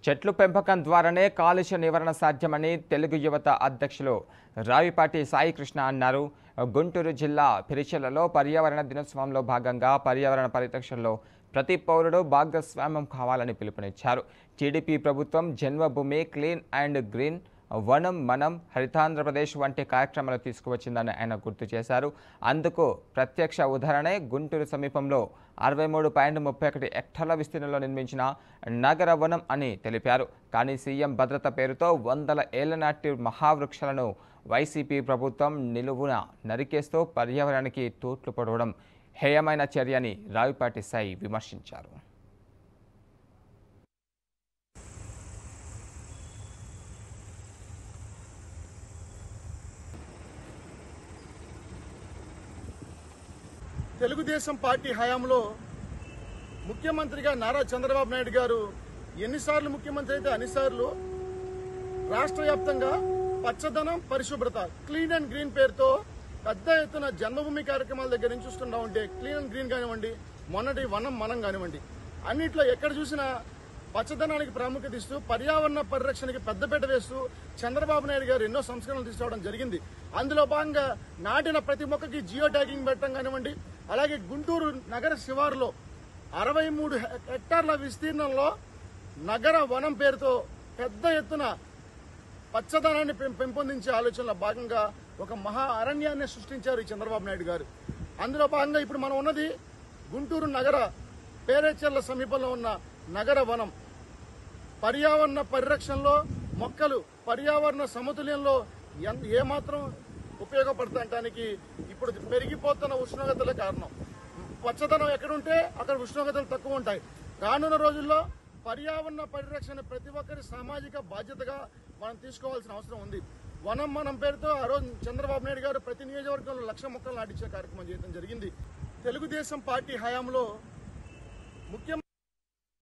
చెట్లు పెంపకం ద్వారానే కాలుష్య నివారణ సాధ్యమని తెలుగు యువత అధ్యక్షులు రావిపాటి సాయి కృష్ణ అన్నారు గుంటూరు జిల్లా పిరిచెలలో పర్యావరణ దినోత్సవంలో భాగంగా పర్యావరణ పరిరక్షణలో ప్రతి పౌరుడు భాగస్వామ్యం కావాలని పిలుపునిచ్చారు టీడీపీ ప్రభుత్వం జన్మభూమి క్లీన్ అండ్ గ్రీన్ వనం మనం హరితాంధ్రప్రదేశ్ వంటి కార్యక్రమాలు తీసుకువచ్చిందని ఆయన గుర్తు చేశారు అందుకు ప్రత్యక్ష ఉదాహరణే గుంటూరు సమీపంలో అరవై మూడు పాయింట్ ముప్పై ఒకటి హెక్టార్ల విస్తీర్ణంలో నిర్మించిన నగర వనం అని తెలిపారు కానీ సీఎం భద్రత పేరుతో వందల ఏళ్ల నాటి మహావృక్షాలను వైసీపీ ప్రభుత్వం నిలువున నరికేస్తూ పర్యావరణానికి తూట్లు పొడవడం హేయమైన చర్యని రావిపాటి సాయి విమర్శించారు తెలుగుదేశం పార్టీ హయాంలో ముఖ్యమంత్రిగా నారా చంద్రబాబు నాయుడు గారు ఎన్నిసార్లు ముఖ్యమంత్రి అయితే అన్నిసార్లు రాష్ట్ర వ్యాప్తంగా పచ్చదనం పరిశుభ్రత క్లీన్ అండ్ గ్రీన్ పేరుతో పెద్ద ఎత్తున జన్మభూమి కార్యక్రమాల దగ్గర నుంచి చూసుకుంటా ఉంటే క్లీన్ అండ్ గ్రీన్ కానివ్వండి మొన్నటి వనం మనం కానివ్వండి అన్నిట్లో ఎక్కడ చూసినా పచ్చదనానికి ప్రాముఖ్యత ఇస్తూ పర్యావరణ పరిరక్షణకి పెద్దపీట వేస్తూ చంద్రబాబు నాయుడు గారు ఎన్నో సంస్కరణలు తీసుకురావడం జరిగింది అందులో భాగంగా నాటిన ప్రతి మొక్కకి జియో ట్యాగింగ్ పెట్టడం కానివ్వండి అలాగే గుంటూరు నగర శివారులో అరవై మూడు హెక్టార్ల విస్తీర్ణంలో నగర వనం పేరుతో పెద్ద ఎత్తున పచ్చదనాన్ని పెం- పెంపొందించే ఆలోచనలో భాగంగా ఒక మహా అరణ్యాన్ని సృష్టించారు ఈ చంద్రబాబు నాయుడు గారు అందులో భాగంగా ఇప్పుడు మనం ఉన్నది గుంటూరు నగర పేరేచెర్ల సమీపంలో ఉన్న నగర వనం పర్యావరణ పరిరక్షణలో మొక్కలు పర్యావరణ సమతుల్యంలో ఎంత ఏమాత్రం ఉపయోగపడటానికి ఇప్పుడు పెరిగిపోతున్న ఉష్ణోగ్రతలే కారణం పచ్చదనం ఎక్కడుంటే అక్కడ ఉష్ణోగ్రతలు తక్కువ ఉంటాయి రానున్న రోజుల్లో పర్యావరణ పరిరక్షణ ప్రతి ఒక్కరి సామాజిక బాధ్యతగా మనం తీసుకోవాల్సిన అవసరం ఉంది వనం మనం పేరుతో ఆ రోజు చంద్రబాబు నాయుడు గారు ప్రతి నియోజకవర్గంలో లక్ష మొక్కలు నాటించే కార్యక్రమం చేయడం జరిగింది తెలుగుదేశం పార్టీ హయాంలో ముఖ్యమంత్రి